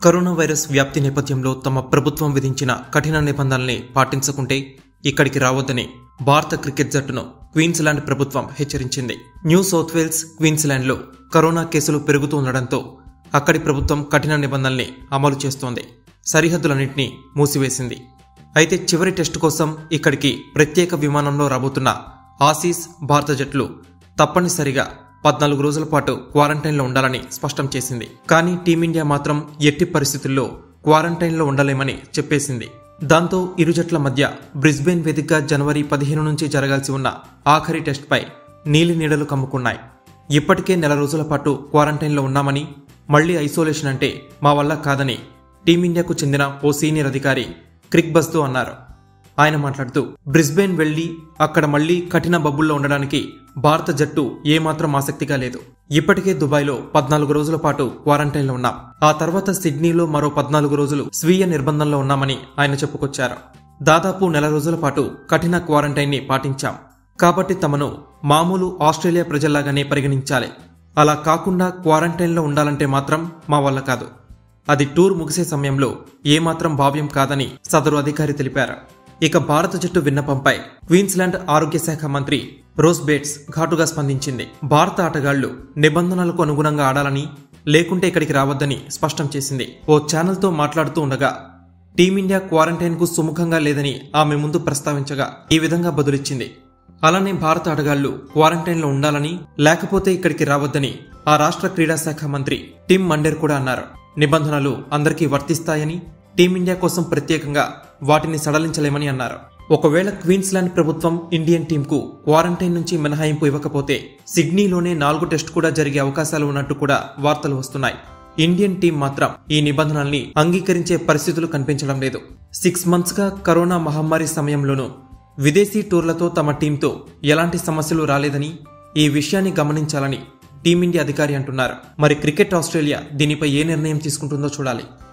corona virus వ్యాప్తి నేపథ్యంలో తమ ప్రభుత్వం విధించిన కఠిన నిబంధనల్ని పాటించకుంటే ఇక్కడికి రావద్దని భారత క్రికెట్ జట్టును క్వీన్స్లాండ్ ప్రభుత్వం హెచ్చరించింది న్యూ సౌత్ వేల్స్ క్వీన్స్లాండ్లో కరోనా కేసులు పెరుగుతూ ఉండడంతో అక్కడి ప్రభుత్వం కఠిన నిబంధనల్ని అమలు చేస్తోంది సరిహద్దులన్నింటినీ మూసివేసింది అయితే చివరి టెస్టు కోసం ఇక్కడికి ప్రత్యేక విమానంలో రాబోతున్న ఆసీస్ భారత జట్లు తప్పనిసరిగా పద్నాలుగు రోజుల పాటు క్వారంటైన్లో ఉండాలని స్పష్టం చేసింది కానీ టీమిండియా మాత్రం ఎట్టి పరిస్థితుల్లో క్వారంటైన్లో ఉండలేమని చెప్పేసింది దాంతో ఇరు జట్ల మధ్య బ్రిస్బెన్ వేదికగా జనవరి పదిహేను నుంచి జరగాల్సి ఉన్న ఆఖరి టెస్ట్పై నీలి నీడలు కమ్ముకున్నాయి ఇప్పటికే నెల రోజుల పాటు క్వారంటైన్లో ఉన్నామని మళ్లీ ఐసోలేషన్ అంటే మా వల్ల కాదని టీమిండియాకు చెందిన ఓ సీనియర్ అధికారి క్రిక్ బస్తో అన్నారు ఆయన మాట్లాడుతూ బ్రిస్బెన్ వెళ్లి అక్కడ మళ్లీ కఠిన బబ్బుల్లో ఉండడానికి భారత జట్టు ఏమాత్రం ఆసక్తిగా లేదు ఇప్పటికే దుబాయ్లో పద్నాలుగు రోజుల పాటు క్వారంటైన్లో ఉన్నాం ఆ తర్వాత సిడ్నీలో మరో పద్నాలుగు రోజులు స్వీయ నిర్బంధంలో ఉన్నామని ఆయన చెప్పుకొచ్చారు దాదాపు నెల రోజుల పాటు కఠిన క్వారంటైన్ని పాటించాం కాబట్టి తమను మామూలు ఆస్ట్రేలియా ప్రజల్లాగానే పరిగణించాలి అలా కాకుండా క్వారంటైన్లో ఉండాలంటే మాత్రం మా వల్ల కాదు అది టూర్ ముగిసే సమయంలో ఏమాత్రం భావ్యం కాదని సదరు అధికారి తెలిపారు ఇక భారత జట్టు విన్నపంపై క్వీన్స్లాండ్ ఆరోగ్య శాఖ మంత్రి రోస్ బేట్స్ ఘాటుగా స్పందించింది భారత ఆటగాళ్లు నిబంధనలకు అనుగుణంగా ఆడాలని లేకుంటే ఇక్కడికి రావద్దని స్పష్టం చేసింది ఓ ఛానల్తో మాట్లాడుతూ ఉండగా టీమిండియా క్వారంటైన్కు సుముఖంగా లేదని ఆమె ముందు ప్రస్తావించగా ఈ విధంగా బదులిచ్చింది అలానే భారత ఆటగాళ్లు క్వారంటైన్లో ఉండాలని లేకపోతే ఇక్కడికి రావద్దని ఆ రాష్ట్ర క్రీడా శాఖ మంత్రి టిమ్ మండేర్ కూడా అన్నారు నిబంధనలు అందరికీ వర్తిస్తాయని టీమిండియా కోసం ప్రత్యేకంగా వాటిని సడలించలేమని అన్నారు ఒకవేళ క్వీన్స్లాండ్ ప్రభుత్వం ఇండియన్ టీంకు క్వారంటైన్ నుంచి మినహాయింపు ఇవ్వకపోతే సిడ్నీలోనే నాలుగు టెస్ట్ కూడా జరిగే అవకాశాలు ఉన్నట్టు కూడా వార్తలు వస్తున్నాయి ఇండియన్ టీం మాత్రం ఈ నిబంధనల్ని అంగీకరించే పరిస్థితులు కనిపించడం లేదు సిక్స్ మంత్స్ గా కరోనా మహమ్మారి సమయంలోనూ విదేశీ టూర్లతో తమ టీంతో ఎలాంటి సమస్యలు రాలేదని ఈ విషయాన్ని గమనించాలని టీమిండియా అధికారి అంటున్నారు మరి క్రికెట్ ఆస్ట్రేలియా దీనిపై ఏ నిర్ణయం తీసుకుంటుందో చూడాలి